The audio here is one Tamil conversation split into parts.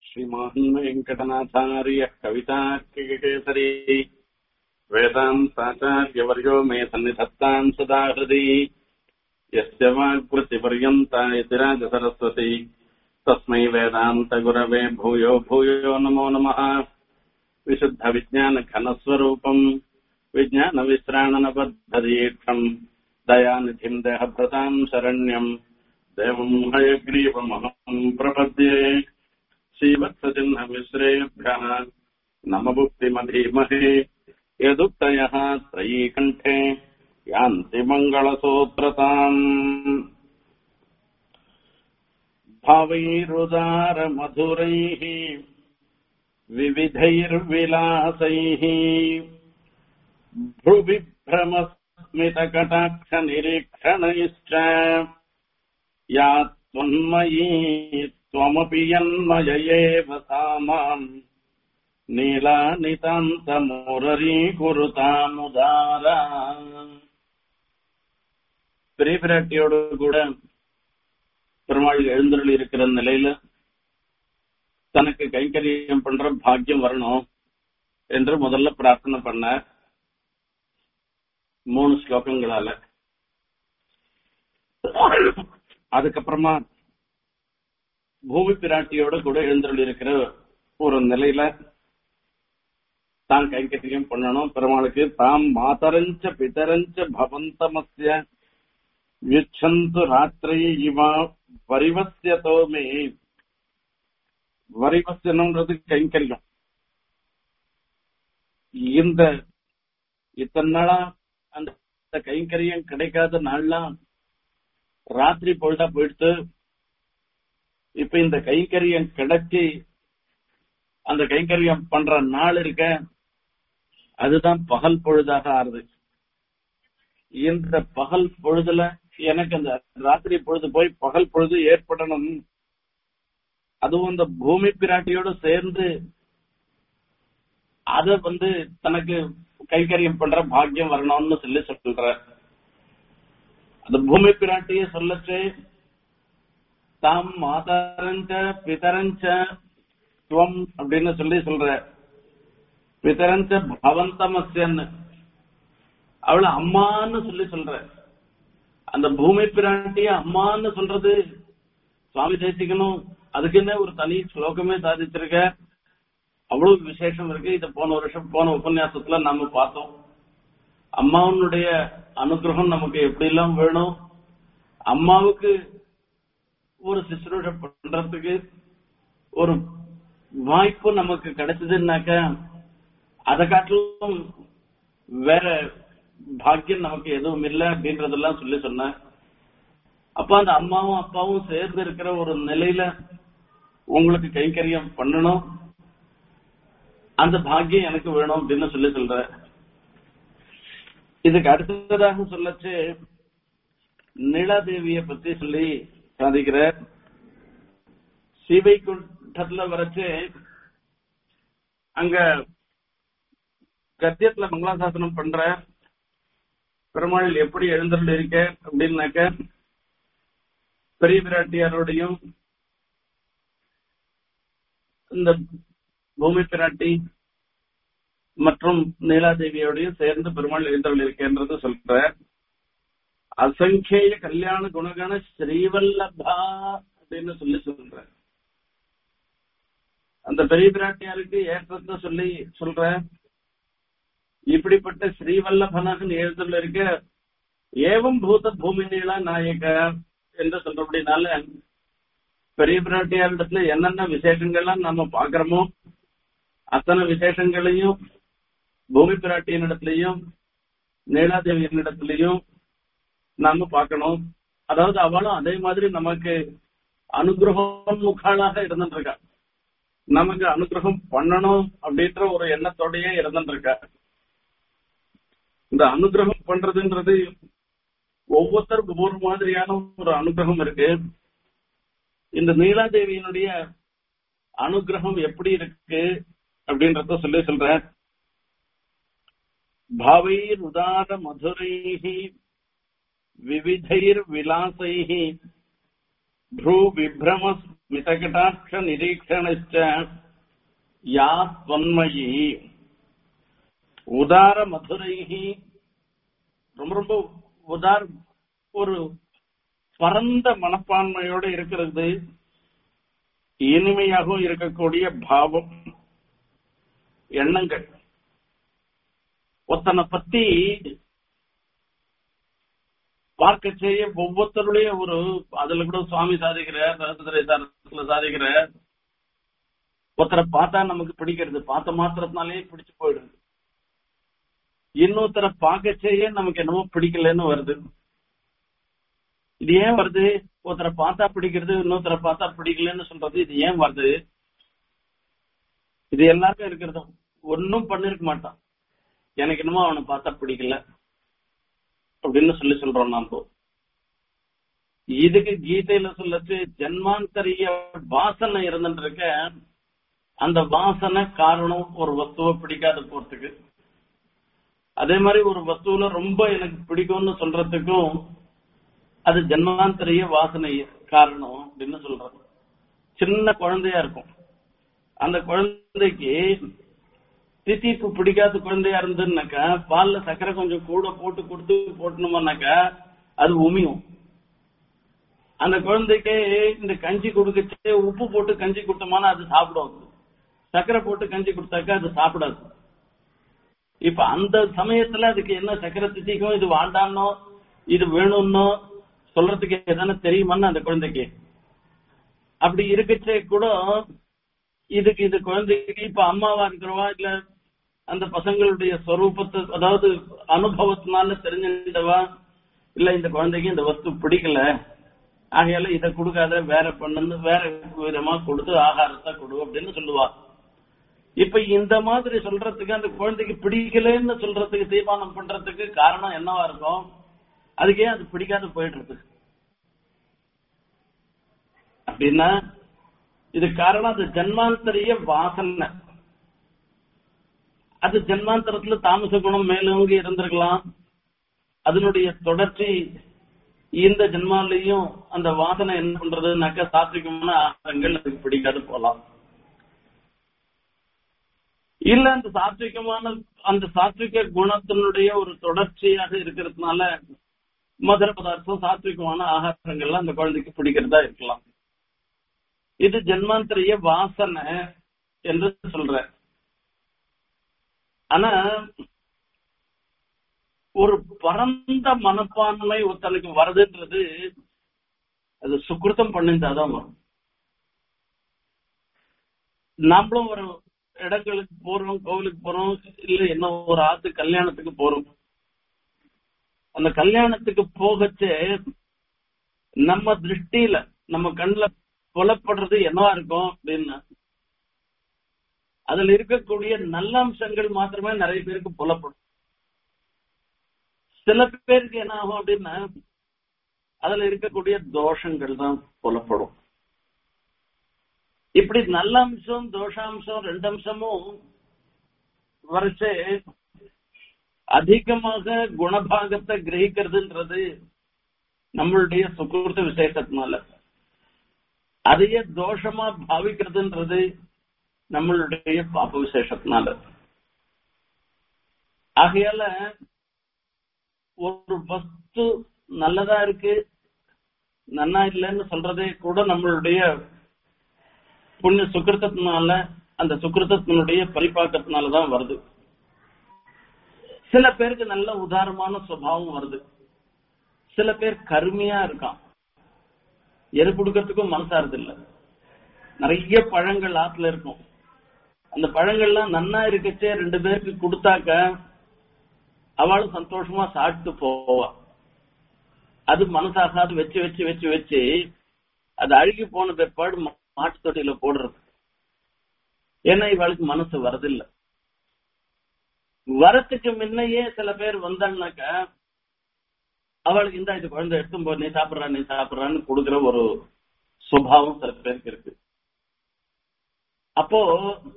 श्रीमान् वेङ्कटनाथार्यः कवितार्किकेसरी वेदान्ताचार्यवर्यो मे सन्निधत्ताम् सदा हृदि यस्य वाक्कृतिपर्यन्ता यतिराजसरस्वती तस्मै वेदान्तगुरवे भूयो भूयो नमो नमः विशुद्धविज्ञानघनस्वरूपम् विज्ञानविश्राणनबद्धदीक्षम् दयानिधिम् देहभृताम् शरण्यम् देवम् हयग्रीवमहम् प्रपद्ये श्रीवत्सचिह्नमिश्रेभ्यः नमभुक्तिमधीमहे यदुक्तयः त्रयीकण्ठे यान्ति मङ्गलसूत्रताम् भावैरुदारमधुरैः विविधैर्विलासैः भ्रुविभ्रमस्मितकटाक्षनिरीक्षणैश्च या त्वन्मयी त्वमपि यन्मय एव सा माम् நீலாநிதாந்தமுரரீகுருதாமுதாரா பெரிய பிராட்டியோடு கூட பெருமாள் எழுந்தருள் இருக்கிற நிலையில தனக்கு கைங்கரியம் பண்ற பாக்கியம் வரணும் என்று முதல்ல பிரார்த்தனை பண்ண மூணு ஸ்லோகங்களால அதுக்கப்புறமா பூமி பிராட்டியோட கூட எழுந்தருள் இருக்கிற ஒரு நிலையில தான் கைங்கரியம் பண்ணணும் பெருமாளுக்கு தாம் மாதரஞ்ச பிதரஞ்ச பவந்தமஸ்ய யுச்சந்து ராத்திரி இவா வரிவசியதோமே வரிவசியனம்ன்றது கைங்கரியம் இந்த இத்தனை நாளா அந்த கைங்கரியம் கிடைக்காத நாள்லாம் ராத்திரி பொழுதா போயிடுத்து இப்ப இந்த கைங்கரியம் கிடைச்சி அந்த கைங்கரியம் பண்ற நாள் இருக்க அதுதான் பகல் பொழுதாக ஆறுது இந்த பகல் பொழுதுல எனக்கு அந்த ராத்திரி பொழுது போய் பகல் பொழுது ஏற்படணும் அதுவும் இந்த பூமி பிராட்டியோடு சேர்ந்து அத வந்து தனக்கு கைங்கரியம் பண்ற பாக்கியம் வரணும்னு சொல்லி சொல்ற அந்த பூமி பிராட்டிய சொல்லச்சு தாம் மாதாரஞ்ச பிதரஞ்ச துவம் அப்படின்னு சொல்லி சொல்ற பிதரஞ்ச பவந்தமஸ்யன்னு அவளை அம்மான்னு சொல்லி சொல்ற அந்த பூமி பிராட்டிய அம்மான்னு சொல்றது சுவாமி தேசிக்கணும் அதுக்குன்னே ஒரு தனி ஸ்லோகமே சாதிச்சிருக்க அவ்வளவு விசேஷம் இருக்கு இத போன வருஷம் போன உபன்யாசத்துல நாம பார்த்தோம் அம்மாவனுடைய அனுகிரகம் நமக்கு எப்படி எல்லாம் வேணும் அம்மாவுக்கு ஒரு சிசுரூஷ பண்றதுக்கு ஒரு வாய்ப்பு நமக்கு கிடைச்சதுன்னாக்க அதை காட்டிலும் வேற பாக்கியம் நமக்கு எதுவும் இல்லை அப்படின்றதெல்லாம் சொல்லி சொன்ன அப்ப அந்த அம்மாவும் அப்பாவும் சேர்ந்து இருக்கிற ஒரு நிலையில உங்களுக்கு கைங்கரியம் பண்ணணும் அந்த பாக்கியம் எனக்கு வேணும் அப்படின்னு சொல்லி சொல்ற இதுக்கு அடுத்ததாக சொல்லச்சு நீலாதேவிய பத்தி சொல்லி சாதிக்கிற சிவைக்குண்டத்துல வரைச்சு அங்க கத்தியத்துல மங்களாசாசனம் பண்ற பெருமாள் எப்படி எழுந்தருள் இருக்க அப்படின்னாக்க பெரிய பிராட்டியாரோடையும் இந்த பூமி பிராட்டி மற்றும் நீலாதேவியோடையும் சேர்ந்து பெருமாள் எழுந்தருள் இருக்கேன்றது சொல்ற அசங்கேய கல்யாண குணகண ஸ்ரீவல்லபா அப்படின்னு சொல்லி சொல்ற அந்த பெரிய பிராட்டியாருக்கு ஏற்றத்தை சொல்லி சொல்ற இப்படிப்பட்ட ஸ்ரீவல்லபனாக எழுத்துல இருக்க ஏவம் பூத பூமி நீளா நாயக என்று சொல்றபடினால பெரிய பிராட்டியாரிடத்துல என்னென்ன விசேஷங்கள்லாம் நம்ம பாக்குறோமோ அத்தனை விசேஷங்களையும் பூமி பிராட்டியனிடத்திலையும் நீலாதேவியனிடத்திலையும் நாம பார்க்கணும் அதாவது அவளும் அதே மாதிரி நமக்கு அனுகிரகம் முகாளாக இருந்துட்டு இருக்கா நமக்கு அனுகிரகம் பண்ணணும் அப்படின்ற ஒரு எண்ணத்தோடயே இருந்துட்டு இருக்கா இந்த அனுகிரகம் பண்றதுன்றது ஒவ்வொருத்தருக்கும் ஒவ்வொரு மாதிரியான ஒரு அனுகிரகம் இருக்கு இந்த நீலாதேவியினுடைய அனுகிரகம் எப்படி இருக்கு அப்படின்றத சொல்லி சொல்ற பாவைர் உதார மதுரைஹி விவிதைர் விலாசைஹி भ्रू विभ्रम மிதகட்டாட்ச நிரீக்ஷணச்ச யா தொன்மயி உதார மதுரைகி ரொம்ப ரொம்ப உதார் ஒரு பரந்த மனப்பான்மையோட இருக்கிறது இனிமையாகவும் இருக்கக்கூடிய பாவம் எண்ணங்கள் ஒருத்தனை பத்தி பார்க்க செய்ய ஒவ்வொருத்தருடைய ஒரு அதுல கூட சுவாமி சாதிக்கிறார் சரஸ்வதி சாரத்துல சாதிக்கிறார் ஒருத்தரை பார்த்தா நமக்கு பிடிக்கிறது பார்த்த மாத்திரத்தினாலே பிடிச்சு போயிடுது இன்னொருத்தரை பார்க்க செய்ய நமக்கு என்னமோ பிடிக்கலன்னு வருது இது ஏன் வருது ஒருத்தரை பார்த்தா பிடிக்கிறது இன்னொருத்தரை பார்த்தா பிடிக்கலன்னு சொல்றது இது ஏன் வருது இது எல்லாருக்கும் இருக்கிறது ஒன்னும் பண்ணிருக்க மாட்டான் எனக்கு என்னமோ அவனை பார்த்தா பிடிக்கல அப்படின்னு சொல்லி சொல்றோம் நாம இதுக்கு கீதையில சொல்லச்சு ஜென்மாந்தரிய வாசனை இருந்துட்டு இருக்க அந்த வாசனை காரணம் ஒரு வஸ்துவை பிடிக்காத போறதுக்கு அதே மாதிரி ஒரு வஸ்துவில ரொம்ப எனக்கு பிடிக்கும்னு சொல்றதுக்கும் அது ஜென்மாந்தரிய வாசனை காரணம் அப்படின்னு சொல்றது சின்ன குழந்தையா இருக்கும் அந்த குழந்தைக்கு தித்திப்பு பிடிக்காத குழந்தையா இருந்ததுனாக்கா பால்ல சக்கரை கொஞ்சம் கூட போட்டு கொடுத்து போட்டணுமானாக்கா அது உமியும் அந்த குழந்தைக்கு இந்த கஞ்சி கொடுக்கச்சு உப்பு போட்டு கஞ்சி கொடுத்தோம்னா அது சாப்பிடும் சக்கரை போட்டு கஞ்சி கொடுத்தாக்கா அது சாப்பிடாது இப்ப அந்த சமயத்துல அதுக்கு என்ன சக்கரை தித்திக்கும் இது வாண்டானோ இது வேணும்னோ சொல்றதுக்கு எதனா தெரியுமான்னு அந்த குழந்தைக்கு அப்படி இருக்கச்சே கூட இதுக்கு இது குழந்தைக்கு இப்ப அம்மாவா இருக்கிறவா இல்ல அந்த பசங்களுடைய ஸ்வரூபத்தை அதாவது அனுபவத்தினால தெரிஞ்சிருந்தவா இல்ல இந்த குழந்தைக்கு இந்த வஸ்து பிடிக்கல ஆகையால இதை கொடுக்காத வேற பண்ணு வேற விதமா கொடுத்து ஆகாரத்தை கொடு அப்படின்னு சொல்லுவா இப்ப இந்த மாதிரி சொல்றதுக்கு அந்த குழந்தைக்கு பிடிக்கலன்னு சொல்றதுக்கு தீர்மானம் பண்றதுக்கு காரணம் என்னவா இருக்கும் அதுக்கே அது பிடிக்காத போயிட்டு இருக்கு அப்படின்னா இது காரணம் அது ஜன்மாந்தரிய வாசனை அது ஜன்மாந்தரத்துல தாமச குணம் மேலோங்கி இருந்திருக்கலாம் அதனுடைய தொடர்ச்சி இந்த ஜென்மாலையும் அந்த வாசனை என்ன பண்றதுனாக்கா சாத்விகமான ஆகாரங்கள் அதுக்கு பிடிக்காது போலாம் இல்ல அந்த சாத்விகமான அந்த சாத்விக குணத்தினுடைய ஒரு தொடர்ச்சியாக இருக்கிறதுனால மதுர பதார்த்தம் சாத்விகமான ஆகாரங்கள்லாம் அந்த குழந்தைக்கு பிடிக்கிறதா இருக்கலாம் இது ஜென்மாந்தரிய வாசனை என்று சொல்ற ஆனா ஒரு பரந்த மனப்பான்மை ஒருத்தனுக்கு வருதுன்றது அது சுக்கிருத்தம் பண்ணிருந்தாதான் வரும் நம்மளும் ஒரு இடங்களுக்கு போறோம் கோவிலுக்கு போறோம் இல்ல என்ன ஒரு ஆத்து கல்யாணத்துக்கு போறோம் அந்த கல்யாணத்துக்கு போகச்சே நம்ம திருஷ்டியில நம்ம கண்ணுல புலப்படுறது என்னவா இருக்கும் அப்படின்னா அதுல இருக்கக்கூடிய நல்ல அம்சங்கள் மாத்திரமே நிறைய பேருக்கு புலப்படும் சில பேருக்கு என்ன ஆகும் அப்படின்னா அதுல இருக்கக்கூடிய தோஷங்கள் தான் புலப்படும் இப்படி நல்ல அம்சம் தோஷாம்சம் ரெண்டு அம்சமும் வரைச்சே அதிகமாக குணபாகத்தை கிரகிக்கிறதுன்றது நம்மளுடைய சுக்கிருத்த விசேஷத்தினால அதையே தோஷமா பாவிக்கிறதுன்றது நம்மளுடைய பாப்ப விசேஷத்தினால ஆகையால ஒரு வஸ்து நல்லதா இருக்கு நன்னா இல்லைன்னு சொல்றதே கூட நம்மளுடைய புண்ணிய சுக்கிருத்தத்தினால அந்த சுக்கிருத்தத்தினுடைய பரிபாக்கத்தினாலதான் வருது சில பேருக்கு நல்ல உதாரணமான சுபாவம் வருது சில பேர் கருமையா இருக்கான் எது கொடுக்கறதுக்கும் மனசாருது இல்ல நிறைய பழங்கள் ஆத்துல இருக்கும் அந்த பழங்கள்லாம் நன்னா இருக்கச்சே ரெண்டு பேருக்கு கொடுத்தாக்க அவளும் சந்தோஷமா சாப்பிட்டு போவா அது மனசாகாது வச்சு வச்சு வச்சு வச்சு அது அழுகி போன பிற்பாடு மாட்டு தொட்டியில போடுறது ஏன்னா இவளுக்கு மனசு வரதில்லை வரத்துக்கு முன்னையே சில பேர் வந்தாங்கனாக்க அவளுக்கு இந்த இது குழந்தை எடுத்தும் போ நீ சாப்பிடுறா நீ சாப்பிடுறான்னு கொடுக்குற ஒரு சுபாவம் சில பேருக்கு இருக்கு அப்போ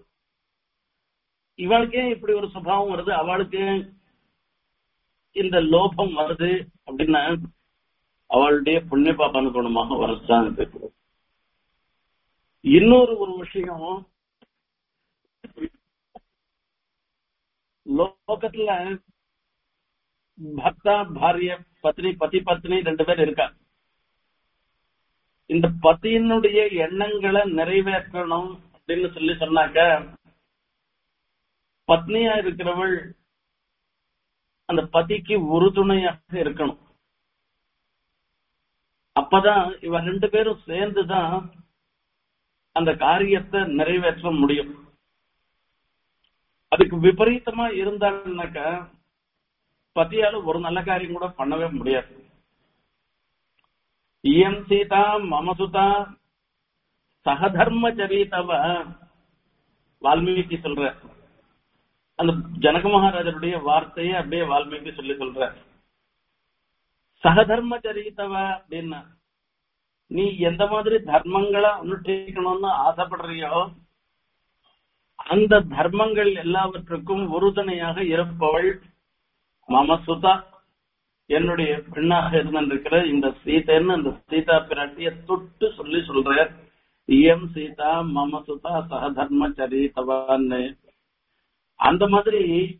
இவளுக்கே இப்படி ஒரு சுபாவம் வருது அவளுக்கு இந்த லோபம் வருது அப்படின்னா அவளுடைய புண்ணிய பாப்பான குணமாக வரதான் இருக்கு இன்னொரு ஒரு விஷயம் லோகத்துல பக்தா பாரிய பத்னி பதி பத்னி ரெண்டு பேர் இருக்கா இந்த பத்தியினுடைய எண்ணங்களை நிறைவேற்றணும் அப்படின்னு சொல்லி சொன்னாக்க பத்னியா இருக்கிறவள் அந்த பதிக்கு உறுதுணையாக இருக்கணும் அப்பதான் இவ ரெண்டு பேரும் சேர்ந்துதான் அந்த காரியத்தை நிறைவேற்ற முடியும் அதுக்கு விபரீதமா இருந்தாங்கன்னாக்க பத்தியால ஒரு நல்ல காரியம் கூட பண்ணவே முடியாது இயம் சீதா மமசுதா சகதர்மச்சரீதவ வால்மீகி சொல்ற அந்த ஜனக மகாராஜருடைய வார்த்தையை அப்படியே வால்மீகி சொல்லி சொல்ற சகதர்மச்சரீதவ அப்படின்னா நீ எந்த மாதிரி தர்மங்களை அனுஷ்டிக்கணும்னு ஆசைப்படுறியோ அந்த தர்மங்கள் எல்லாவற்றுக்கும் உறுதுணையாக இருப்பவள் மமசுதா என்னுடைய பெண்ணாக இருந்திருக்கிற இந்த சீதைன்னு அந்த சீதா பிராட்டிய தொட்டு சொல்லி சொல்ற இயம் சீதா மமசுதா சகதர்ம சரித்தவான்னு அந்த மாதிரி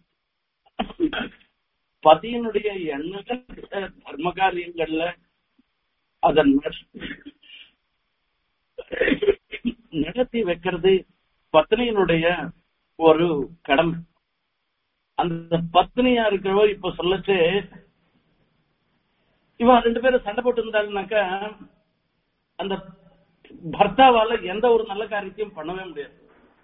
பதியினுடைய எண்ணங்கள் தர்ம காரியங்கள்ல அதை நடத்தி வைக்கிறது பத்னியினுடைய ஒரு கடமை அந்த பத்னியா இருக்கிறவ இப்ப சொல்லச்சு இவ ரெண்டு பேரும் சண்டை போட்டு இருந்தாங்கனாக்கா அந்த பர்த்தாவால எந்த ஒரு நல்ல காரியத்தையும் பண்ணவே முடியாது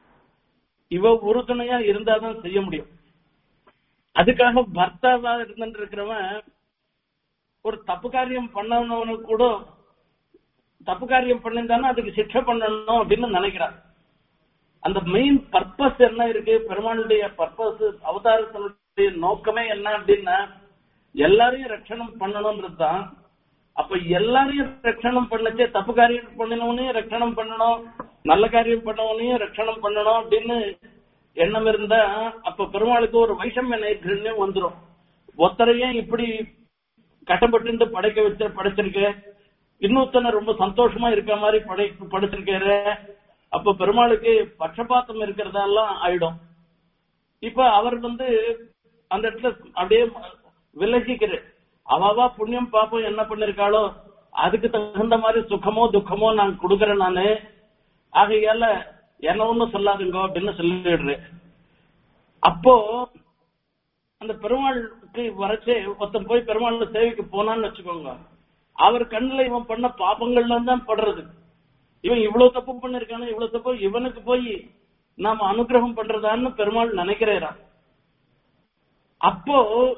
இவ உறுதுணையா இருந்தாதான் செய்ய முடியும் அதுக்காக பர்த்தாவா இருந்துட்டு இருக்கிறவன் ஒரு தப்பு காரியம் பண்ணவனுக்கு கூட தப்பு காரியம் பண்ணிருந்தானா அதுக்கு சிக்ஷை பண்ணணும் அப்படின்னு நினைக்கிறான் அந்த மெயின் பர்பஸ் என்ன இருக்கு பெருமாளுடைய பர்பஸ் அவதாரத்தினுடைய நோக்கமே என்ன அப்படின்னா எல்லாரையும் ரட்சணம் பண்ணணும்ன்றது தான் அப்ப எல்லாரையும் ரட்சணம் பண்ணச்சே தப்பு காரியம் பண்ணினவனையும் ரட்சணம் பண்ணணும் நல்ல காரியம் பண்ணவனையும் ரட்சணம் பண்ணணும் அப்படின்னு எண்ணம் இருந்தா அப்ப பெருமாளுக்கு ஒரு வைஷமிய நைர்கண்யம் வந்துடும் ஒத்தரையும் இப்படி கட்டப்பட்டு படைக்க வச்ச படைச்சிருக்க இன்னொருத்தனை ரொம்ப சந்தோஷமா இருக்க மாதிரி படை படைச்சிருக்காரு அப்ப பெருமாளுக்கு பட்சபாத்தம் இருக்கிறதெல்லாம் ஆயிடும் இப்ப அவர் வந்து அந்த இடத்துல அப்படியே விலகிக்கிற அவாவா புண்ணியம் பாப்போம் என்ன பண்ணிருக்காளோ அதுக்கு தகுந்த மாதிரி சுகமோ துக்கமோ நான் கொடுக்கறேன் நானு ஆகையால என்ன ஒண்ணும் சொல்லாதுங்க அப்படின்னு சொல்லிடுறேன் அப்போ அந்த பெருமாளுக்கு வரைச்சே ஒருத்தன் போய் பெருமாள் சேவைக்கு போனான்னு வச்சுக்கோங்க அவர் கண்ணுல இவன் பண்ண பாப்பங்கள்ல தான் படுறது இவன் இவ்வளவு தப்பு பண்ணிருக்கானு இவ்வளவு தப்பு இவனுக்கு போய் நாம அனுகிரகம் பண்றதான்னு பெருமாள் நினைக்கிறான் அப்போ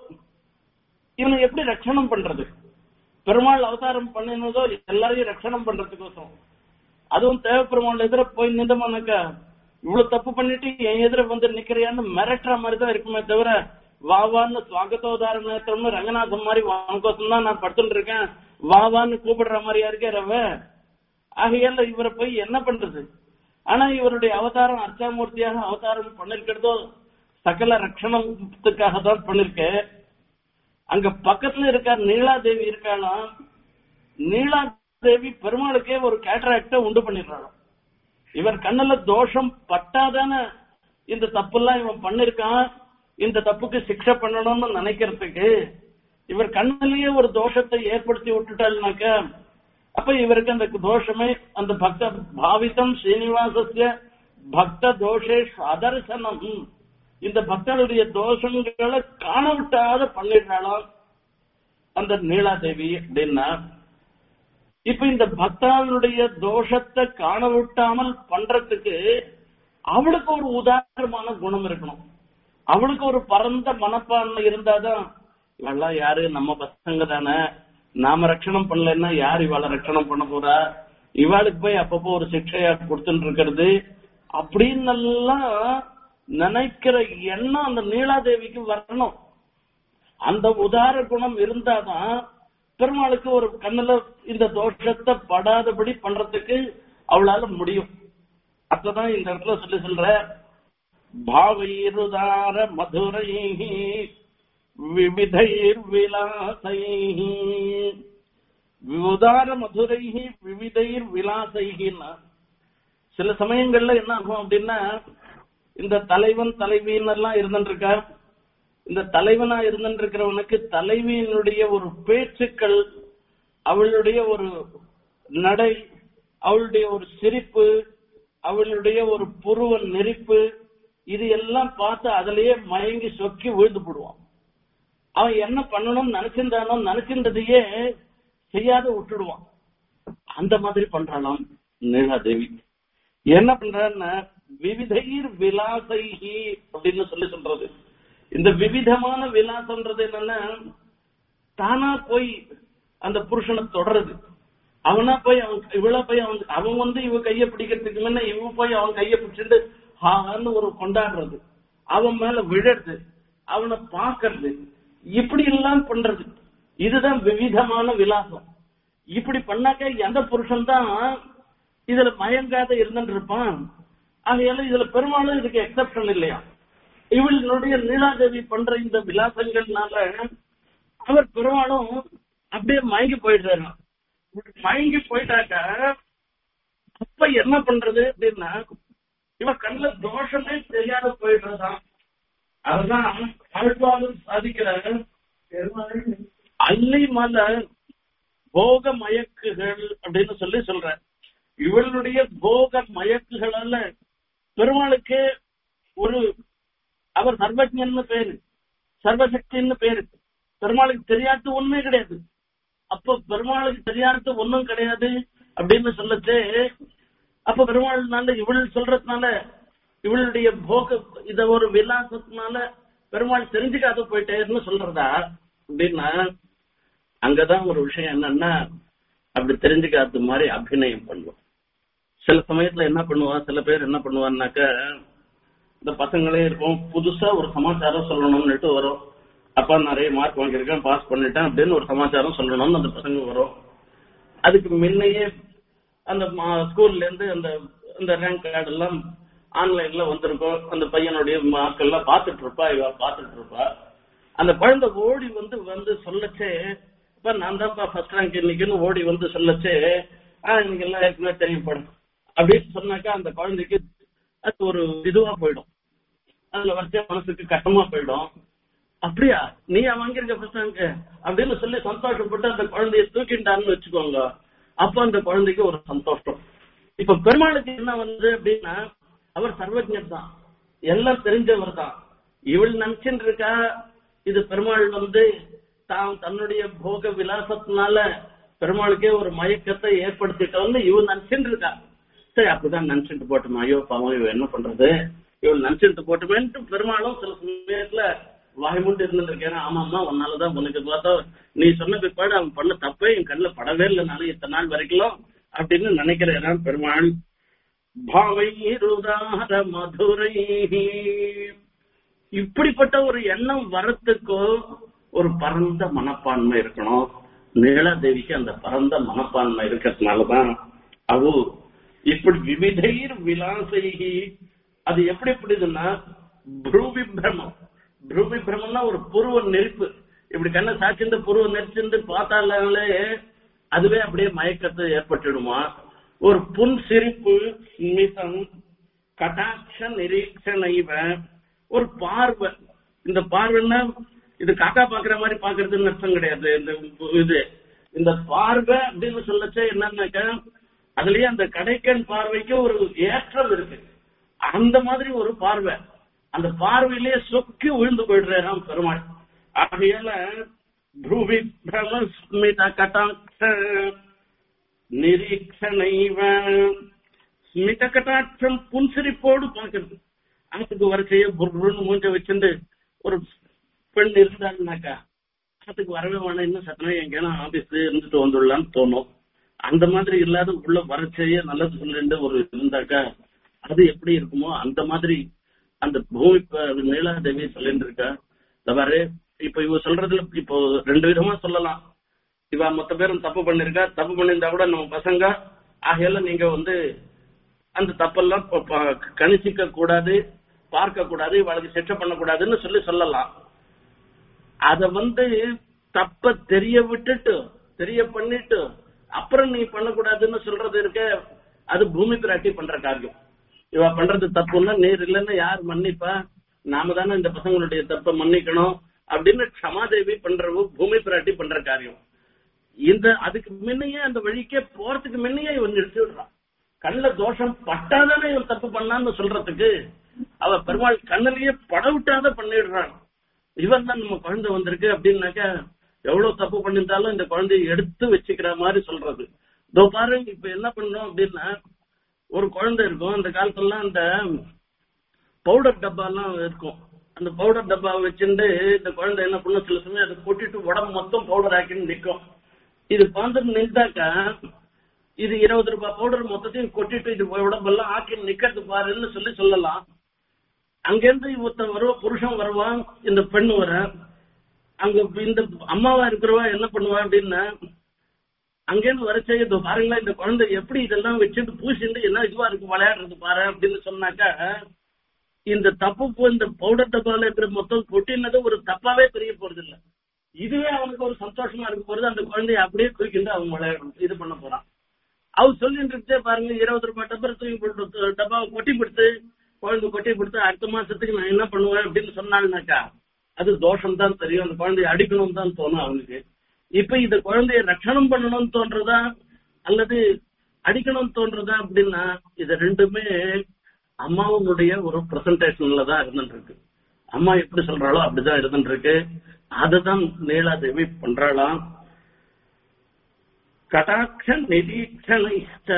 இவனை எப்படி ரட்சணம் பண்றது பெருமாள் அவதாரம் பண்ணினதோ எல்லாரையும் ரட்சணம் பண்றதுக்கோசம் அதுவும் தேவ பெருமாள் எதிர போய் நின்றமானாக்கா இவ்வளவு தப்பு பண்ணிட்டு என் எதிர வந்து நிக்கிறியான்னு மிரட்டுற மாதிரி தான் இருக்குமே தவிர வா வான்னு சுவாகத்தோதாரணத்தம்னு ரங்கநாதன் மாதிரி உனக்கோசம் தான் நான் படுத்துட்டு இருக்கேன் வா வான்னு கூப்பிடுற மாதிரியா இருக்கே ரவ ஆகையால இவரை போய் என்ன பண்றது ஆனா இவருடைய அவதாரம் அர்ச்சாமூர்த்தியாக அவதாரம் பண்ணிருக்கிறதோ சகல ரட்சணத்துக்காக தான் பண்ணிருக்க அங்க பக்கத்துல இருக்க நீலாதேவி இருக்காளாம் நீலாதேவி பெருமாளுக்கே ஒரு கேட்டராக்ட உண்டு பண்ணிடுறாளாம் இவர் கண்ணுல தோஷம் பட்டாதான இந்த தப்பு எல்லாம் இவன் பண்ணிருக்கான் இந்த தப்புக்கு சிக்ஷை பண்ணணும்னு நினைக்கிறதுக்கு இவர் கண்ணிலேயே ஒரு தோஷத்தை ஏற்படுத்தி விட்டுட்டாள்னாக்க அப்ப இவருக்கு அந்த தோஷமே அந்த பக்த பாவிதம் ஸ்ரீனிவாசஸ்ய பக்த தோஷேஷ் அதர்சனம் இந்த பக்தனுடைய தோஷங்களை காண விட்டாத பண்ணிடுறாளாம் அந்த நீலாதேவி அப்படின்னா இப்ப இந்த பக்தாவினுடைய தோஷத்தை காண விட்டாமல் பண்றதுக்கு அவளுக்கு ஒரு உதாரணமான குணம் இருக்கணும் அவளுக்கு ஒரு பரந்த மனப்பான்மை இருந்தாதான் இவெல்லாம் யாரு நம்ம பசங்க தானே நாம ரட்சணம் பண்ணலன்னா யார் இவாள ரட்சணம் பண்ண போறா இவாளுக்கு போய் அப்பப்போ ஒரு சிக்ஷையா கொடுத்துட்டு இருக்கிறது அப்படின்னு எல்லாம் நினைக்கிற எண்ணம் அந்த நீலாதேவிக்கு வரணும் அந்த உதார குணம் இருந்தாதான் பெருமாளுக்கு ஒரு கண்ணுல இந்த தோஷத்தை படாதபடி பண்றதுக்கு அவளால முடியும் அப்பதான் இந்த இடத்துல சொல்லி சொல்ற பாவைருதார மதுரை விவிதைர் விலாசை உதார மதுரை விவிதைர் விலாசைகின்னா சில சமயங்கள்ல என்ன ஆகும் அப்படின்னா இந்த தலைவன் தலைவின்னு எல்லாம் இருந்துருக்கா இந்த தலைவனா இருந்துருக்கிறவனுக்கு தலைவியினுடைய ஒரு பேச்சுக்கள் அவளுடைய ஒரு நடை அவளுடைய ஒரு சிரிப்பு அவளுடைய ஒரு புருவ நெரிப்பு இது எல்லாம் பார்த்து அதுலயே மயங்கி சொக்கி விழுந்து போடுவான் அவன் என்ன பண்ணணும்னு நினைச்சிருந்தானோ நினைச்சிருந்ததையே செய்யாத விட்டுடுவான் அந்த மாதிரி பண்றாளாம் நீலாதேவி என்ன பண்றான்னா விவிதைர் விலாசைஹி அப்படின்னு சொல்லி சொல்றது இந்த விவிதமான விலாசம்ன்றது என்னன்னா தானா போய் அந்த புருஷனை தொடருது அவனா போய் அவன் இவள போய் அவன் அவன் வந்து இவ கைய பிடிக்கிறதுக்கு முன்ன இவ போய் அவன் கைய பிடிச்சிட்டு ஹான்னு ஒரு கொண்டாடுறது அவன் மேல விழறது அவனை பாக்குறது இப்படி எல்லாம் பண்றது இதுதான் விவிதமான விலாசம் இப்படி பண்ணாக்க எந்த புருஷன் தான் இதுல மயங்காத இருந்துட்டு இருப்பான் ஆகையால இதுல பெரும்பாலும் இதுக்கு எக்ஸப்ஷன் இல்லையா இவளுடைய நீலாதேவி பண்ற இந்த விலாசங்கள்னால அவர் பெரும்பாலும் அப்படியே மயங்கி போயிடுறாரு மயங்கி போயிட்டாக்க அப்ப என்ன பண்றது அப்படின்னா இவ கண்ணுல தோஷமே தெரியாத போயிடுறதான் அதுதான் ஆழ்வாரும் சாதிக்கிற அள்ளி மலை போக மயக்குகள் அப்படின்னு சொல்லி சொல்ற இவளுடைய போக மயக்குகளால பெருமாளுக்கு ஒரு அவர் சர்வஜன்னு பேரு சர்வசக்தின்னு பேரு பெருமாளுக்கு தெரியாத ஒண்ணுமே கிடையாது அப்ப பெருமாளுக்கு தெரியாத ஒண்ணும் கிடையாது அப்படின்னு சொல்லச்சு அப்ப பெருமாள்னால இவள் சொல்றதுனால இவளுடைய போக இத ஒரு விலாசத்தினால பெருமாள் தெரிஞ்சுக்காத போயிட்டேன்னு சொல்றதா அப்படின்னா அங்கதான் ஒரு விஷயம் என்னன்னா அப்படி தெரிஞ்சுக்காத மாதிரி அபிநயம் பண்ணுவோம் சில சமயத்துல என்ன பண்ணுவா சில பேர் என்ன பண்ணுவான்னாக்க இந்த பசங்களே இருக்கும் புதுசா ஒரு சமாச்சாரம் சொல்லணும்னுட்டு வரும் அப்பா நிறைய மார்க் வாங்கியிருக்கேன் பாஸ் பண்ணிட்டேன் அப்படின்னு ஒரு சமாச்சாரம் சொல்லணும்னு அந்த பசங்க வரும் அதுக்கு முன்னையே அந்த ஸ்கூல்ல இருந்து அந்த இந்த ரேங்க் கார்டு எல்லாம் ஆன்லைன்ல வந்திருக்கும் அந்த பையனுடைய மார்க் எல்லாம் பாத்துட்டு இருப்பா இவ பாத்துட்டு இருப்பா அந்த குழந்தை ஓடி வந்து வந்து சொல்லச்சே இப்ப நான் தான்ப்பா ஃபர்ஸ்ட் ரேங்க் இன்னைக்குன்னு ஓடி வந்து சொல்லச்சே ஆஹ் எனக்கு எல்லாம் ஏற்கனவே தெரியும் படம் அப்படின்னு சொன்னாக்கா அந்த குழந்தைக்கு அது ஒரு இதுவா போயிடும் அதுல வச்ச மனசுக்கு கஷ்டமா போயிடும் அப்படியா நீ வாங்கியிருக்க ஃபர்ஸ்ட் ரேங்க் அப்படின்னு சொல்லி சந்தோஷப்பட்டு அந்த குழந்தைய தூக்கிட்டான்னு வச்சுக்கோங்க அப்ப அந்த குழந்தைக்கு ஒரு சந்தோஷம் இப்ப பெருமாளுக்கு என்ன வந்து அப்படின்னா அவர் சர்வஜர் தான் எல்லாம் தெரிஞ்சவர் தான் இவள் நினைச்சுட்டு இருக்கா இது பெருமாள் வந்து தான் தன்னுடைய போக விலாசத்தினால பெருமாளுக்கே ஒரு மயக்கத்தை ஏற்படுத்திட்டோம்னு இவள் நினைச்சுட்டு இருக்கா சரி அப்படிதான் நினைச்சிட்டு போட்டுமா ஐயோ பாவம் இவ என்ன பண்றது இவள் நினைச்சிட்டு போட்டுமேன்ட்டு பெருமாளும் சில சமயத்துல வாய்மூண்டு இருந்துட்டு இருக்கேன் ஆமாம்மா உன்னாலதான் உனக்கு பார்த்தா நீ சொன்ன பிற்பாடு அவன் பண்ண தப்பே என் கண்ணில் படவே இல்லை நானும் இத்தனை நாள் வரைக்கும் அப்படின்னு நினைக்கிறேன் பெருமாள் பாவை ருதார மதுரை இப்படிப்பட்ட ஒரு எண்ணம் வரத்துக்கோ ஒரு பரந்த மனப்பான்மை இருக்கணும் நீலாதேவிக்கு அந்த பரந்த மனப்பான்மை இருக்கிறதுனாலதான் அவ இப்படி விவிதைர் விலாசைகி அது எப்படி எப்படிதுன்னா புருவிபிரமம் புருவிபிரமம்னா ஒரு புருவ நெருப்பு இப்படி கண்ணை சாச்சிந்து புருவ நெரிச்சிருந்து பார்த்தாலே அதுவே அப்படியே மயக்கத்தை ஏற்பட்டுடுமா ஒரு புன் சிரிப்பு ஸ்மிதம் கட்டாட்ச நிரீட்சணைவ ஒரு பார்வை இந்த பார்வைன்னா இது காக்கா பாக்குற மாதிரி பாக்குறதுன்னு அர்த்தம் கிடையாது இந்த இது இந்த பார்வை அப்படின்னு சொல்லச்சே என்னன்னாக்க அதுலயே அந்த கடைக்கண் பார்வைக்கு ஒரு ஏற்றம் இருக்கு அந்த மாதிரி ஒரு பார்வை அந்த பார்வையிலேயே சொக்கி விழுந்து போயிடுறாராம் பெருமாள் ஆகையால ப்ரூவி பிரமஸ்மித கட்டாட்ச நிரீட்சணைவ ஸ்மித கட்டாட்சம் புன்சிரிப்போடு பார்க்கிறது அதுக்கு வரிசைய புர்ன்னு மூஞ்ச வச்சிருந்து ஒரு பெண் இருந்தாங்கனாக்கா அதுக்கு வரவே வேணாம் இன்னும் சத்தனா எங்கேனா ஆபீஸ் இருந்துட்டு வந்துடலாம்னு தோணும் அந்த மாதிரி இல்லாத உள்ள வரச்சைய நல்லது சொல்லிட்டு ஒரு இருந்தாக்கா அது எப்படி இருக்குமோ அந்த மாதிரி அந்த பூமி நீலாதேவி சொல்லிட்டு இருக்கா தவறு இப்ப இவ சொல்றதுல இப்போ ரெண்டு விதமா சொல்லலாம் இவ மொத்த பேரும் தப்பு பண்ணிருக்கா தப்பு பண்ணியிருந்தா கூட நம்ம பசங்க ஆகையால நீங்க வந்து அந்த தப்பெல்லாம் கணிச்சிக்க கூடாது பார்க்க கூடாது இவளுக்கு சிக்ஷை பண்ணக்கூடாதுன்னு சொல்லி சொல்லலாம் அத வந்து தப்ப தெரிய விட்டுட்டு தெரிய பண்ணிட்டு அப்புறம் நீ பண்ணக்கூடாதுன்னு சொல்றது இருக்க அது பூமி பிராட்டி பண்ற காரியம் இவ பண்றது தப்புன்னா நீர் இல்லைன்னா யார் மன்னிப்பா நாம தானே இந்த பசங்களுடைய தப்பை மன்னிக்கணும் அப்படின்னு க்ஷமாதேவி பண்ற பூமி பிராட்டி பண்ற காரியம் இந்த அதுக்கு முன்னையே அந்த வழிக்கே போறதுக்கு முன்னையே இவன் நிறுத்தி விடுறான் கண்ணுல தோஷம் பட்டாதானே இவன் தப்பு பண்ணான்னு சொல்றதுக்கு அவ பெருமாள் கண்ணிலேயே பட விட்டாத பண்ணிடுறான் இவன் தான் நம்ம குழந்தை வந்திருக்கு அப்படின்னாக்கா எவ்வளவு தப்பு பண்ணியிருந்தாலும் இந்த குழந்தைய எடுத்து வச்சுக்கிற மாதிரி சொல்றது இதோ பாருங்க இப்ப என்ன பண்ணோம் அப்படின்னா ஒரு குழந்தை இருக்கும் அந்த காலத்துலலாம் இந்த பவுடர் டப்பா எல்லாம் இருக்கும் அந்த பவுடர் டப்பா வச்சுட்டு இந்த குழந்தை என்ன பண்ணும் சில சமயம் அதை கொட்டிட்டு உடம்பு மொத்தம் பவுடர் ஆக்கின்னு நிக்கும் இது பார்த்து நின்றாக்கா இது இருபது ரூபாய் பவுடர் மொத்தத்தையும் கொட்டிட்டு இது உடம்பெல்லாம் ஆக்கி நிக்கிறது பாருன்னு சொல்லி சொல்லலாம் அங்கிருந்து ஒருத்தன் வருவா புருஷன் வருவான் இந்த பெண் வர அங்க இந்த அம்மாவா இருக்கிறவா என்ன பண்ணுவா அப்படின்னா அங்கேருந்து வர செய்ய இதோ பாருங்களேன் இந்த குழந்தை எப்படி இதெல்லாம் வச்சுட்டு பூசிட்டு என்ன இதுவா இருக்கு விளையாடுறது பாரு அப்படின்னு சொன்னாக்கா இந்த தப்பு போ- இந்த பவுடர் டப்பால இருக்கிற மொத்தம் கொட்டினது ஒரு தப்பாவே தெரிய போறது இல்ல இதுவே அவனுக்கு ஒரு சந்தோஷமா இருக்க போறது அந்த குழந்தைய அப்படியே தூக்கிட்டு அவன் விளையாடணும் இது பண்ண போறான் அவர் சொல்லிட்டு இருக்கே பாருங்க இருபது ரூபாய் டப்பர் தூக்கி போட்டு டப்பாவை கொட்டி கொடுத்து குழந்தை கொட்டி கொடுத்து அடுத்த மாசத்துக்கு நான் என்ன பண்ணுவேன் அப்படின்னு சொன்னாங்கனாக்கா அது தோஷம் தான் தெரியும் அந்த குழந்தைய அடிக்கணும் தான் தோணும் அவனுக்கு இப்ப இந்த குழந்தைய ரட்சணம் பண்ணணும்னு தோன்றதா அல்லது அடிக்கணும்னு தோன்றதா அப்படின்னா இது ரெண்டுமே அம்மாவுடைய ஒரு பிரசன்டேஷன்ல தான் இருந்துட்டு இருக்கு அம்மா எப்படி சொல்றாளோ அப்படிதான் இருந்துட்டு இருக்கு அதுதான் நீலாதேவி பண்றாளாம் கடாட்ச நிரீட்சணைஷ்ட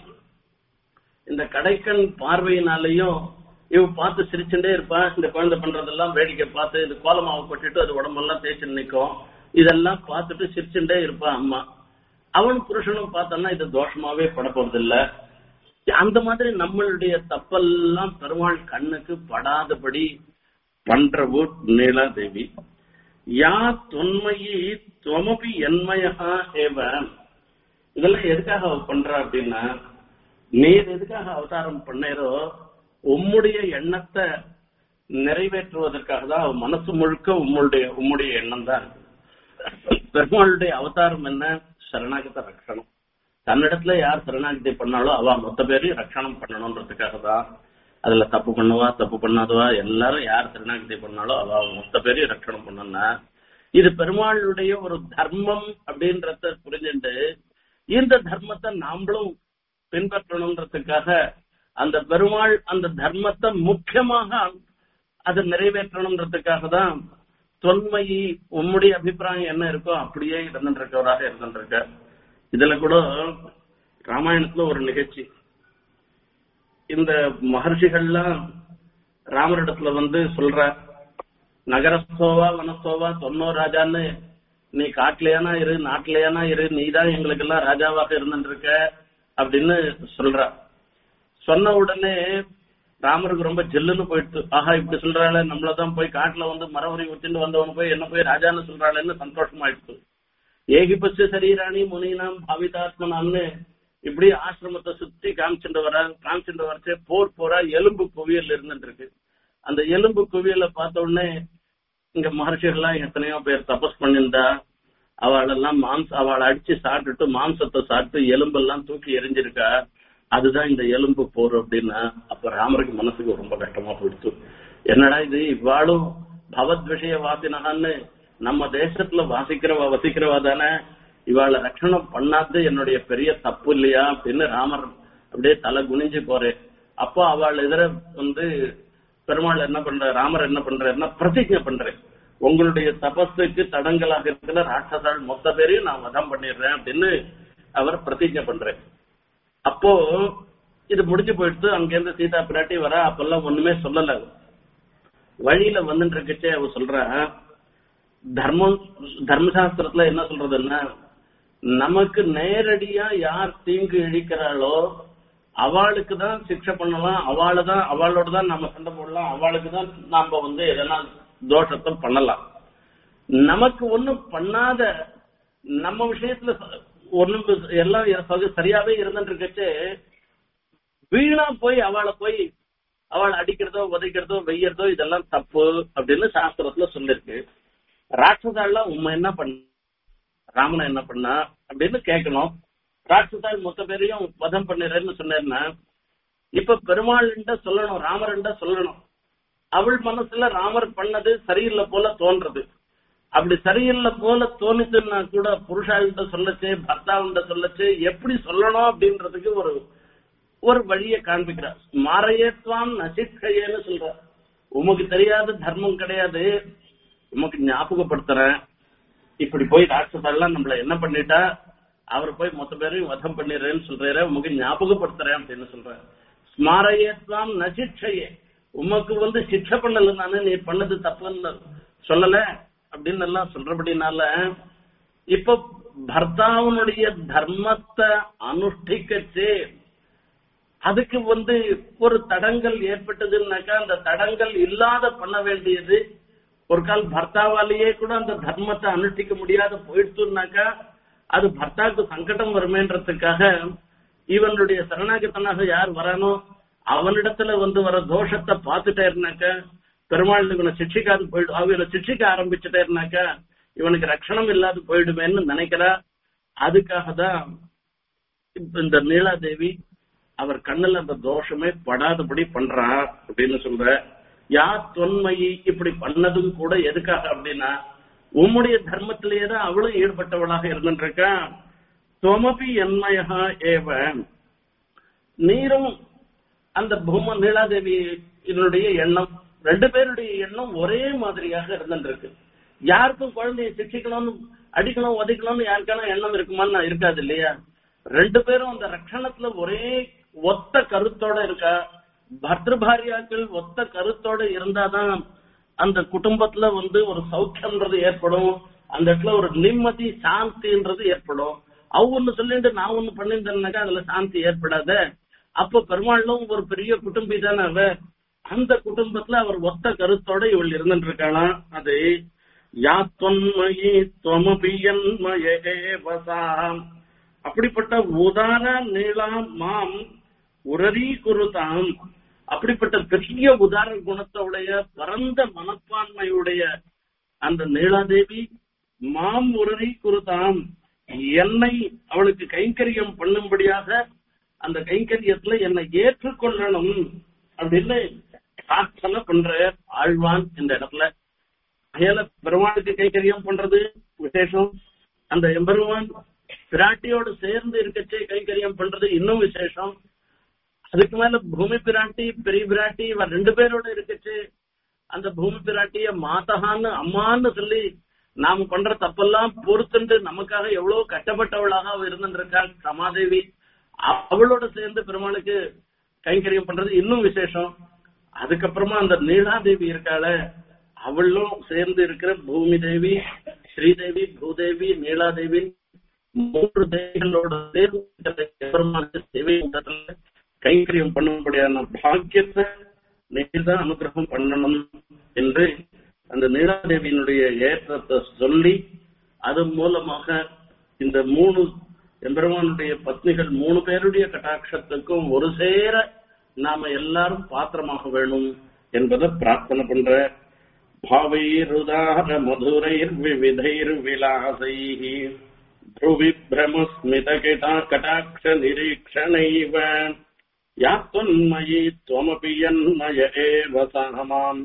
இந்த கடைக்கண் பார்வையினாலையும் இவ பார்த்து சிரிச்சுட்டே இருப்பா இந்த குழந்தை பண்றதெல்லாம் வேடிக்கை பார்த்து இந்த கோலமாவை கொட்டிட்டு அது உடம்பெல்லாம் தேய்ச்சு நிக்கும் இதெல்லாம் பார்த்துட்டு சிரிச்சுட்டே இருப்பா அம்மா அவன் புருஷனும் பார்த்தோன்னா இது தோஷமாவே பட போறது இல்ல அந்த மாதிரி நம்மளுடைய தப்பெல்லாம் பெருமாள் கண்ணுக்கு படாதபடி பண்றவோ நீலாதேவி யா தொன்மையி துவமபி என்மயா ஏவ இதெல்லாம் எதுக்காக அவ பண்றா அப்படின்னா நீர் எதுக்காக அவதாரம் பண்ணேரோ உம்முடைய எண்ணத்தை நிறைவேற்றுவதற்காக தான் அவ மனசு முழுக்க உம்முடைய உம்முடைய எண்ணம் தான் இருக்கு பெருமாளுடைய அவதாரம் என்ன சரணாகத ரட்சணம் தன்னிடத்துல யார் சரணாகதி பண்ணாலோ அவ மொத்த பேரையும் ரட்சணம் பண்ணணும்ன்றதுக்காக தான் அதுல தப்பு பண்ணுவா தப்பு பண்ணாதவா எல்லாரும் யார் சரணாகதி பண்ணாலோ அவ மொத்த பேரையும் ரட்சணம் பண்ணணும்னா இது பெருமாளுடைய ஒரு தர்மம் அப்படின்றத புரிஞ்சுட்டு இந்த தர்மத்தை நாமளும் பின்பற்றணுன்றதுக்காக அந்த பெருமாள் அந்த தர்மத்தை முக்கியமாக அதை நிறைவேற்றணுன்றதுக்காக தான் தொன்மையை உம்முடைய அபிப்பிராயம் என்ன இருக்கோ அப்படியே இருந்துருக்கவராக இருந்துருக்க இதுல கூட ராமாயணத்துல ஒரு நிகழ்ச்சி இந்த மகர்ஷிகள்லாம் ராமரிடத்துல வந்து சொல்ற நகரஸ்தோவா வனஸ்தோவா தொன்னோ ராஜான்னு நீ காட்டுலையானா இரு நாட்டிலையானா இரு நீ தான் எங்களுக்கு எல்லாம் ராஜாவாக இருந்துட்டு இருக்க அப்படின்னு சொல்றா சொன்ன உடனே ராமருக்கு ரொம்ப ஜெல்லுன்னு போயிடுச்சு ஆஹா இப்படி சொல்றாளே நம்மளதான் போய் காட்டுல வந்து மரவரி வச்சுட்டு வந்தவன் போய் என்ன போய் ராஜான்னு சொல்றாளேன்னு சந்தோஷமாயிடுச்சு ஏகிபட்ச சரீராணி முனினாம் பாவிதாத்மனாம்னு இப்படி ஆசிரமத்தை சுத்தி காமிச்சுட்டு வர காமிச்சுட்டு வரச்சே போர் போரா எலும்பு குவியல் இருந்துட்டு இருக்கு அந்த எலும்பு குவியலை பார்த்த உடனே இங்க மகர்ஷிகள்லாம் எத்தனையோ பேர் தபஸ் பண்ணியிருந்தா அவளெல்லாம் மாம்ச அவளை அடிச்சு சாப்பிட்டுட்டு மாம்சத்தை சாப்பிட்டு எலும்பெல்லாம் தூக்கி எரிஞ்சிருக்கா அதுதான் இந்த எலும்பு போர் அப்படின்னா அப்ப ராமருக்கு மனசுக்கு ரொம்ப கஷ்டமா போயிடுச்சு என்னடா இது இவ்வாளும் பகவத் விஷய வாசினகான்னு நம்ம தேசத்துல வாசிக்கிறவா வசிக்கிறவா தானே இவாளை ரட்சணம் பண்ணாது என்னுடைய பெரிய தப்பு இல்லையா அப்படின்னு ராமர் அப்படியே தலை குனிஞ்சு போறேன் அப்போ அவள் எதிர வந்து பெருமாள் என்ன பண்ற ராமர் என்ன பண்றாருன்னா பிரதிஜை பண்றேன் உங்களுடைய தபஸுக்கு தடங்களாக இருக்கிற ராட்சசால் மொத்த பேரையும் நான் வதம் பண்ணிடுறேன் அப்படின்னு அவர் பிரதிஜை பண்றேன் அப்போ இது முடிஞ்சு போயிடுத்து அங்கிருந்து சீதா பிராட்டி வர அப்பெல்லாம் ஒண்ணுமே சொல்லல அவ. வழியில வந்துட்டு இருக்கச்சே அவ சொல்றா தர்மம் தர்மசாஸ்திரத்துல என்ன சொல்றதுன்னா நமக்கு நேரடியா யார் தீங்கு இழிக்கிறாளோ அவளுக்கு தான் சிக்ஷை பண்ணலாம் அவளை தான் அவளோட தான் நம்ம சண்டை போடலாம் அவளுக்கு தான் நாம வந்து எதனா தோஷத்தை பண்ணலாம் நமக்கு ஒண்ணும் பண்ணாத நம்ம விஷயத்துல ச- ஒண்ணும் எல்லாம் சரி- சரியாவே இருந்துட்டு இருக்கச்சு வீணா போய் அவளை போய் அவளை அடிக்கிறதோ உதைக்கிறதோ வெய்யறதோ இதெல்லாம் தப்பு அப்படின்னு சாஸ்திரத்துல சொல்லிருக்கு ராட்சசாலாம் உண்மை என்ன பண்ண ராமனை என்ன பண்ணா அப்படின்னு கேட்கணும் ராட்சசால் மொத்த பேரையும் வதம் பண்ணிடுறேன்னு சொன்னேன்னா இப்ப பெருமாள்கிட்ட சொல்லணும் ராமர்கிட்ட சொல்லணும் அவள் மனசுல ராமர் பண்ணது சரியில்லை போல தோன்றது அப்படி சரியில்லை போல தோணுச்சுன்னா கூட புருஷாள்கிட்ட சொல்லச்சு பர்த்தாவுண்ட சொல்லச்சு எப்படி சொல்லணும் அப்படின்றதுக்கு ஒரு ஒரு வழியை காண்பிக்கிறார் மாரையத்வான் நசிக்கையேன்னு சொல்ற உமக்கு தெரியாத தர்மம் கிடையாது உமக்கு ஞாபகப்படுத்துறேன் இப்படி போய் ராட்சசெல்லாம் நம்மள என்ன பண்ணிட்டா அவர் போய் மொத்த பேரையும் வதம் பண்ணிடுறேன்னு சொல்றாரு உமக்கு ஞாபகப்படுத்துறேன் அப்படின்னு சொல்றாரு ஸ்மாரையத்வாம் நசிச்சையே உமக்கு வந்து சிக்ஷை பண்ணல நானு நீ பண்ணது தப்புன்னு சொல்லல அப்படின்னு எல்லாம் சொல்றபடினால இப்ப பர்த்தாவனுடைய தர்மத்தை அனுஷ்டிக்கச்சு அதுக்கு வந்து ஒரு தடங்கள் ஏற்பட்டதுன்னாக்கா அந்த தடங்கள் இல்லாத பண்ண வேண்டியது ஒரு கால் பர்த்தாவாலேயே கூட அந்த தர்மத்தை அனுஷ்டிக்க முடியாத போயிடுச்சுனாக்கா அது பர்த்தாவுக்கு சங்கடம் வருமேன்றதுக்காக இவனுடைய சரணாகத்தனாக யார் வரானோ அவனிடத்துல வந்து வர தோஷத்தை பார்த்துட்டேருனாக்க பெருமாள் இவனை சிக்ஷிக்காது போயிடு அவனை சிக்ஷிக்க ஆரம்பிச்சுட்டேருனாக்க இவனுக்கு ரட்சணம் இல்லாது போயிடுமேன்னு நினைக்கிறா அதுக்காக தான் இப்ப இந்த நீலாதேவி அவர் கண்ணுல அந்த தோஷமே படாதபடி பண்றா அப்படின்னு சொல்ற யா தொன்மையை இப்படி பண்ணதும் கூட எதுக்காக அப்படின்னா உம்முடைய தர்மத்திலேயே தான் அவளும் ஈடுபட்டவளாக இருந்துருக்கா தொமபி என்மயா ஏவ நீரும் அந்த பூம நீலாதேவி இதனுடைய எண்ணம் ரெண்டு பேருடைய எண்ணம் ஒரே மாதிரியாக இருந்துருக்கு யாருக்கும் குழந்தைய சிக்ஷிக்கணும்னு அடிக்கணும் உதைக்கணும்னு யாருக்கான எண்ணம் இருக்குமான்னு இருக்காது இல்லையா ரெண்டு பேரும் அந்த ரட்சணத்துல ஒரே ஒத்த கருத்தோட இருக்கா பர்திருபாரியாக்கள் ஒத்த கருத்தோட இருந்தாதான் அந்த குடும்பத்துல வந்து ஒரு சௌக்கியம்ன்றது ஏற்படும் அந்த இடத்துல ஒரு நிம்மதி சாந்தின்றது ஏற்படும் அவ ஒண்ணு சொல்லிட்டு நான் ஒண்ணு பண்ணிருந்தேன்னாக்கா அதுல சாந்தி ஏற்படாத அப்ப பெருமாளும் ஒரு பெரிய குடும்பி தானே அவ அந்த குடும்பத்துல அவர் ஒத்த கருத்தோட இவள் இருந்துட்டு இருக்காளாம் அது யா தொன்மயி தொமபியன்மயேவசாம் அப்படிப்பட்ட உதார நீளம் மாம் உரரி குருதாம் அப்படிப்பட்ட பெரிய உதார குணத்தோடைய பரந்த மனப்பான்மையுடைய அந்த நீலாதேவி மாம் உரரி குருதாம் என்னை அவளுக்கு கைங்கரியம் பண்ணும்படியாக அந்த கைங்கரியத்துல என்னை ஏற்றுக்கொள்ளணும் அப்படின்னு பிரார்த்தனை பண்ற ஆழ்வான் இந்த இடத்துல அயல பெருமாளுக்கு கைங்கரியம் பண்றது விசேஷம் அந்த எம்பெருமான் பிராட்டியோடு சேர்ந்து இருக்கச்சே கைங்கரியம் பண்றது இன்னும் விசேஷம் அதுக்கு மேல பூமி பிராட்டி பெரிய பிராட்டி இவ ரெண்டு பேரோட இருக்கச்சு அந்த பூமி பிராட்டிய மாதகான்னு அம்மான்னு சொல்லி நாம பண்ற தப்பெல்லாம் பொறுத்துண்டு நமக்காக எவ்வளவு கஷ்டப்பட்டவளாக அவ இருந்துருக்காள் சமாதேவி அவளோட சேர்ந்து பெருமாளுக்கு கைங்கரியம் பண்றது இன்னும் விசேஷம் அதுக்கப்புறமா அந்த நீலாதேவி இருக்காள அவளும் சேர்ந்து இருக்கிற பூமி தேவி ஸ்ரீதேவி பூதேவி நீலாதேவி மூன்று தேவிகளோட சேர்ந்து பெருமாளுக்கு சேவை கைங்கரியம் பண்ணும்படியான பாக்கியத்தை நீதான் அனுகிரகம் பண்ணணும் என்று அந்த நீலாதேவியினுடைய ஏற்றத்தை சொல்லி அது மூலமாக இந்த மூணு எம்பெருமானுடைய பத்னிகள் மூணு பேருடைய கட்டாட்சத்துக்கும் ஒரு சேர நாம எல்லாரும் பாத்திரமாக வேணும் என்பதை பிரார்த்தனை பண்ற பாவைருதார மதுரைர் விவிதைர் விலாசைः ध्रुविभ्रमस्मित कटाक्ष निरीक्षणैव या त्वन्मयी त्वमपि यन्मय एव सा माम्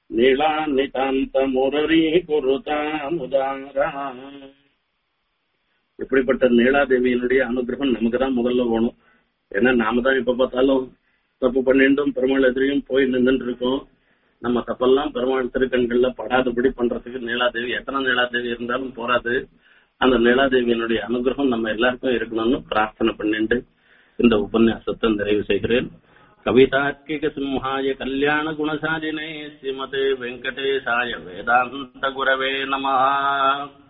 நீலாநிதாந்தமுரீகுருதாமுதாரா இப்படிப்பட்ட நீலாதேவியினுடைய அனுகிரகம் நமக்கு தான் முதல்ல வேணும் ஏன்னா நாம தான் இப்ப பார்த்தாலும் தப்பு பண்ணிட்டும் பெருமாள் எதிரையும் போய் நின்றுட்டு இருக்கோம் நம்ம தப்பெல்லாம் பெருமாள் திருக்கண்கள்ல படாதபடி பண்றதுக்கு நீலாதேவி எத்தனை நீலாதேவி இருந்தாலும் போராது அந்த நீலாதேவியினுடைய அனுகிரகம் நம்ம எல்லாருக்கும் இருக்கணும்னு பிரார்த்தனை பண்ணிட்டு இந்த உபன்யாசத்தை நிறைவு செய்கிறேன் கவிதார்க்கிக சிம்ஹாய கல்யாண குணசாலினே ஸ்ரீமதே வெங்கடேசாய வேதாந்த குரவே நம